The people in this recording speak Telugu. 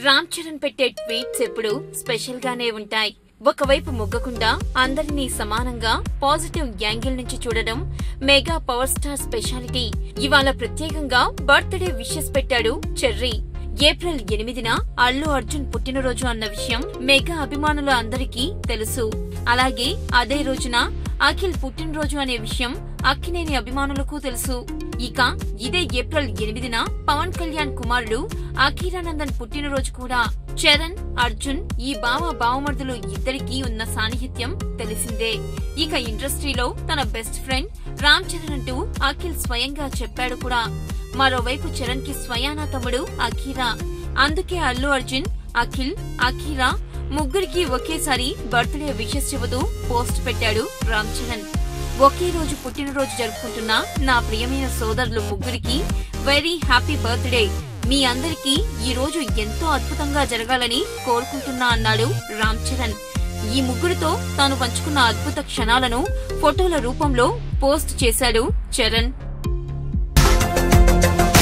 రామ్ చరణ్ పెట్టే ట్వీట్స్ ఎప్పుడు స్పెషల్ గానే ఉంటాయి ఒకవైపు మొగ్గకుండా అందరినీ సమానంగా పాజిటివ్ యాంగిల్ నుంచి చూడడం మెగా పవర్ స్టార్ స్పెషాలిటీ ఇవాళ ప్రత్యేకంగా బర్త్డే విషెస్ పెట్టాడు చెర్రీ ఏప్రిల్ ఎనిమిదిన అల్లు అర్జున్ పుట్టినరోజు అన్న విషయం మెగా అభిమానుల అందరికీ తెలుసు అలాగే అదే రోజున అఖిల్ పుట్టినరోజు అనే విషయం అక్కినేని అభిమానులకు తెలుసు ఇక ఇదే ఏప్రిల్ ఎనిమిదిన పవన్ కళ్యాణ్ కుమారుడు అఖీరానందన్ పుట్టినరోజు కూడా చరణ్ అర్జున్ ఈ బావ బావమర్దులు ఇద్దరికీ ఉన్న సాన్నిహిత్యం తెలిసిందే ఇక ఇండస్ట్రీలో తన బెస్ట్ ఫ్రెండ్ రామ్ చరణ్ అంటూ అఖిల్ స్వయంగా చెప్పాడు కూడా మరోవైపు చరణ్ కి స్వయానా తమ్ముడు అఖీరా అందుకే అల్లు అర్జున్ అఖిల్ అఖీరా ముగ్గురికి ఒకేసారి బర్త్డే విషెస్ చెబుతూ పోస్ట్ పెట్టాడు రామ్ చరణ్ ఒకే రోజు పుట్టినరోజు జరుపుకుంటున్న నా ప్రియమైన సోదరులు ముగ్గురికి వెరీ హ్యాపీ బర్త్డే మీ అందరికీ ఈ రోజు ఎంతో అద్భుతంగా జరగాలని కోరుకుంటున్నా అన్నాడు రామ్ చరణ్ ఈ ముగ్గురితో తాను పంచుకున్న అద్భుత క్షణాలను ఫోటోల రూపంలో పోస్ట్ చేశాడు చరణ్